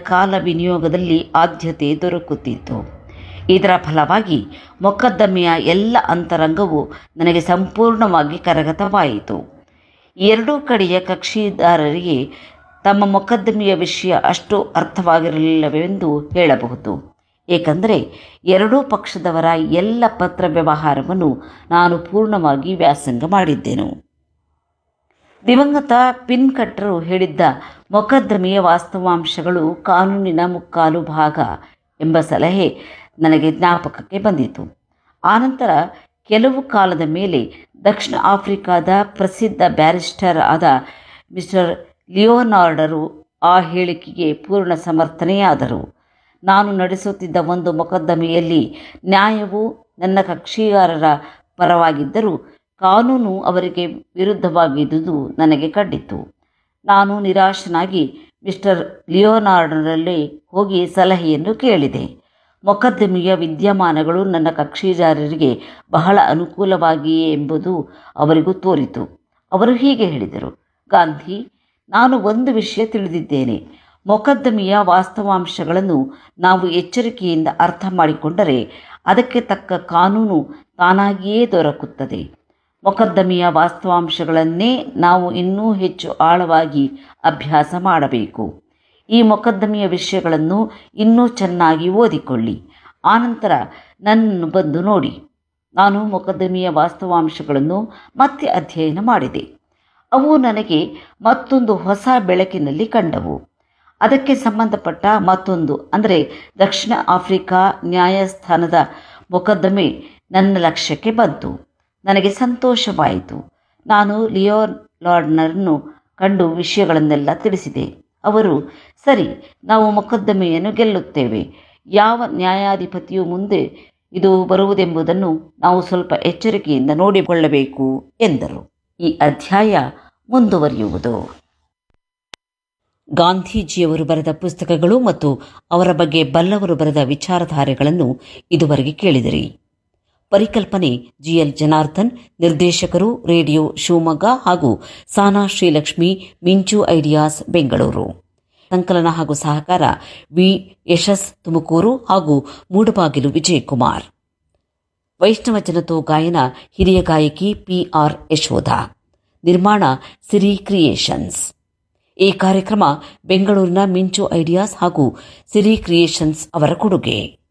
ಕಾಲ ವಿನಿಯೋಗದಲ್ಲಿ ಆದ್ಯತೆ ದೊರಕುತ್ತಿತ್ತು ಇದರ ಫಲವಾಗಿ ಮೊಕದ್ದಮೆಯ ಎಲ್ಲ ಅಂತರಂಗವು ನನಗೆ ಸಂಪೂರ್ಣವಾಗಿ ಕರಗತವಾಯಿತು ಎರಡೂ ಕಡೆಯ ಕಕ್ಷಿದಾರರಿಗೆ ತಮ್ಮ ಮೊಕದ್ದಮೆಯ ವಿಷಯ ಅಷ್ಟು ಅರ್ಥವಾಗಿರಲಿಲ್ಲವೆಂದು ಹೇಳಬಹುದು ಏಕೆಂದರೆ ಎರಡೂ ಪಕ್ಷದವರ ಎಲ್ಲ ಪತ್ರ ವ್ಯವಹಾರವನ್ನು ನಾನು ಪೂರ್ಣವಾಗಿ ವ್ಯಾಸಂಗ ಮಾಡಿದ್ದೆನು ದಿವಂಗತ ಪಿನ್ಕಟ್ಟರು ಹೇಳಿದ್ದ ಮೊಕದ್ದಮೆಯ ವಾಸ್ತವಾಂಶಗಳು ಕಾನೂನಿನ ಮುಕ್ಕಾಲು ಭಾಗ ಎಂಬ ಸಲಹೆ ನನಗೆ ಜ್ಞಾಪಕಕ್ಕೆ ಬಂದಿತು ಆನಂತರ ಕೆಲವು ಕಾಲದ ಮೇಲೆ ದಕ್ಷಿಣ ಆಫ್ರಿಕಾದ ಪ್ರಸಿದ್ಧ ಬ್ಯಾರಿಸ್ಟರ್ ಆದ ಮಿಸ್ಟರ್ ಲಿಯೋನಾರ್ಡರು ಆ ಹೇಳಿಕೆಗೆ ಪೂರ್ಣ ಸಮರ್ಥನೆಯಾದರು ನಾನು ನಡೆಸುತ್ತಿದ್ದ ಒಂದು ಮೊಕದ್ದಮೆಯಲ್ಲಿ ನ್ಯಾಯವು ನನ್ನ ಕಕ್ಷಿಗಾರರ ಪರವಾಗಿದ್ದರೂ ಕಾನೂನು ಅವರಿಗೆ ವಿರುದ್ಧವಾಗಿದ್ದುದು ನನಗೆ ಕಂಡಿತು ನಾನು ನಿರಾಶನಾಗಿ ಮಿಸ್ಟರ್ ಲಿಯೋನಾರ್ಡರಲ್ಲಿ ಹೋಗಿ ಸಲಹೆಯನ್ನು ಕೇಳಿದೆ ಮೊಕದ್ದಮೆಯ ವಿದ್ಯಮಾನಗಳು ನನ್ನ ಕಕ್ಷಿದಾರರಿಗೆ ಬಹಳ ಅನುಕೂಲವಾಗಿಯೇ ಎಂಬುದು ಅವರಿಗೂ ತೋರಿತು ಅವರು ಹೀಗೆ ಹೇಳಿದರು ಗಾಂಧಿ ನಾನು ಒಂದು ವಿಷಯ ತಿಳಿದಿದ್ದೇನೆ ಮೊಕದ್ದಮೆಯ ವಾಸ್ತವಾಂಶಗಳನ್ನು ನಾವು ಎಚ್ಚರಿಕೆಯಿಂದ ಅರ್ಥ ಮಾಡಿಕೊಂಡರೆ ಅದಕ್ಕೆ ತಕ್ಕ ಕಾನೂನು ತಾನಾಗಿಯೇ ದೊರಕುತ್ತದೆ ಮೊಕದ್ದಮೆಯ ವಾಸ್ತವಾಂಶಗಳನ್ನೇ ನಾವು ಇನ್ನೂ ಹೆಚ್ಚು ಆಳವಾಗಿ ಅಭ್ಯಾಸ ಮಾಡಬೇಕು ಈ ಮೊಕದ್ದಮೆಯ ವಿಷಯಗಳನ್ನು ಇನ್ನೂ ಚೆನ್ನಾಗಿ ಓದಿಕೊಳ್ಳಿ ಆನಂತರ ನನ್ನನ್ನು ಬಂದು ನೋಡಿ ನಾನು ಮೊಕದ್ದಮೆಯ ವಾಸ್ತವಾಂಶಗಳನ್ನು ಮತ್ತೆ ಅಧ್ಯಯನ ಮಾಡಿದೆ ಅವು ನನಗೆ ಮತ್ತೊಂದು ಹೊಸ ಬೆಳಕಿನಲ್ಲಿ ಕಂಡವು ಅದಕ್ಕೆ ಸಂಬಂಧಪಟ್ಟ ಮತ್ತೊಂದು ಅಂದರೆ ದಕ್ಷಿಣ ಆಫ್ರಿಕಾ ನ್ಯಾಯಸ್ಥಾನದ ಮೊಕದ್ದಮೆ ನನ್ನ ಲಕ್ಷ್ಯಕ್ಕೆ ಬಂತು ನನಗೆ ಸಂತೋಷವಾಯಿತು ನಾನು ಲಿಯೋ ಲಾರ್ಡ್ನರನ್ನು ಕಂಡು ವಿಷಯಗಳನ್ನೆಲ್ಲ ತಿಳಿಸಿದೆ ಅವರು ಸರಿ ನಾವು ಮೊಕದ್ದಮೆಯನ್ನು ಗೆಲ್ಲುತ್ತೇವೆ ಯಾವ ನ್ಯಾಯಾಧಿಪತಿಯು ಮುಂದೆ ಇದು ಬರುವುದೆಂಬುದನ್ನು ನಾವು ಸ್ವಲ್ಪ ಎಚ್ಚರಿಕೆಯಿಂದ ನೋಡಿಕೊಳ್ಳಬೇಕು ಎಂದರು ಈ ಅಧ್ಯಾಯ ಮುಂದುವರಿಯುವುದು ಗಾಂಧೀಜಿಯವರು ಬರೆದ ಪುಸ್ತಕಗಳು ಮತ್ತು ಅವರ ಬಗ್ಗೆ ಬಲ್ಲವರು ಬರೆದ ವಿಚಾರಧಾರೆಗಳನ್ನು ಇದುವರೆಗೆ ಕೇಳಿದಿರಿ ಪರಿಕಲ್ಪನೆ ಜಿಎಲ್ ಜನಾರ್ದನ್ ನಿರ್ದೇಶಕರು ರೇಡಿಯೋ ಶಿವಮೊಗ್ಗ ಹಾಗೂ ಸಾನಾ ಶ್ರೀಲಕ್ಷ್ಮಿ ಮಿಂಚು ಐಡಿಯಾಸ್ ಬೆಂಗಳೂರು ಸಂಕಲನ ಹಾಗೂ ಸಹಕಾರ ವಿ ಯಶಸ್ ತುಮಕೂರು ಹಾಗೂ ಮೂಡಬಾಗಿಲು ವಿಜಯಕುಮಾರ್ ವೈಷ್ಣವ ಜನತೋ ಗಾಯನ ಹಿರಿಯ ಗಾಯಕಿ ಪಿಆರ್ ಯಶೋಧ ನಿರ್ಮಾಣ ಸಿರಿ ಕ್ರಿಯೇಷನ್ಸ್ ಈ ಕಾರ್ಯಕ್ರಮ ಬೆಂಗಳೂರಿನ ಮಿಂಚು ಐಡಿಯಾಸ್ ಹಾಗೂ ಸಿರಿ ಕ್ರಿಯೇಷನ್ಸ್ ಅವರ ಕೊಡುಗೆ